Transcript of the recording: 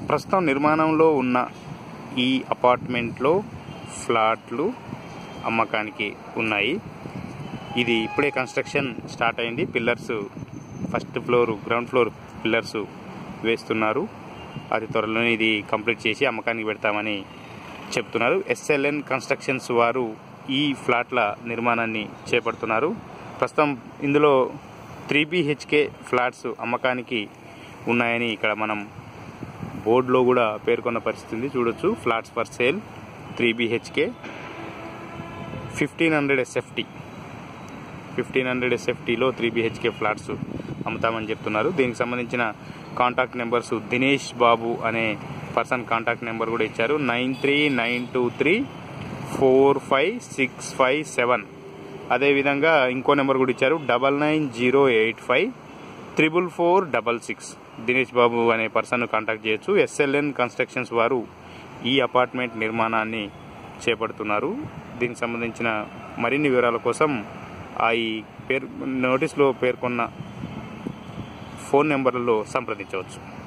ప్రస్తుతం నిర్మాణంలో ఉన్న ఈ అపార్ట్మెంట్లో ఫ్లాట్లు అమ్మకానికి ఉన్నాయి ఇది ఇప్పుడే కన్స్ట్రక్షన్ స్టార్ట్ అయింది pillars first floor ground floor pillars వేస్తున్నారు అతి త్వరలోనే ఇది కంప్లీట్ చేసి అమ్మకానికి పెడతామని చెప్తున్నారు ఎస్ఎల్ఎన్ కన్స్ట్రక్షన్స్ వారు ఈ ఫ్లాట్ల నిర్మాణాన్ని చేపడుతున్నారు ప్రస్తుతం ఇందులో త్రీ బిహెచ్కే ఫ్లాట్స్ అమ్మకానికి ఉన్నాయని ఇక్కడ మనం బోర్డులో కూడా పేర్కొన్న పరిస్థితి ఉంది చూడొచ్చు flats for sale three BHK fifteen hundred SFT fifteen hundred ఎస్ఎఫ్టీలో త్రీ బిహెచ్కే ఫ్లాట్స్ అమ్ముతామని చెప్తున్నారు దీనికి సంబంధించిన కాంటాక్ట్ నెంబర్స్ దినేష్ బాబు అనే పర్సన్ కాంటాక్ట్ నెంబర్ కూడా ఇచ్చారు nine three nine two three four five six five seven అదేవిధంగా ఇంకో నెంబర్ కూడా ఇచ్చారు double nine zero eight five triple four double six Dinesh Babu అనే పర్సన్ కాంటాక్ట్ చేయొచ్చు ఎస్ఎల్ఎన్ కన్స్ట్రక్షన్స్ వారు ఈ అపార్ట్మెంట్ నిర్మాణాన్ని చేపడుతున్నారు దీనికి సంబంధించిన మరిన్ని వివరాల కోసం ఆ ఈ పేరు నోటీస్లో పేర్కొన్న ఫోన్ నెంబర్లలో సంప్రదించవచ్చు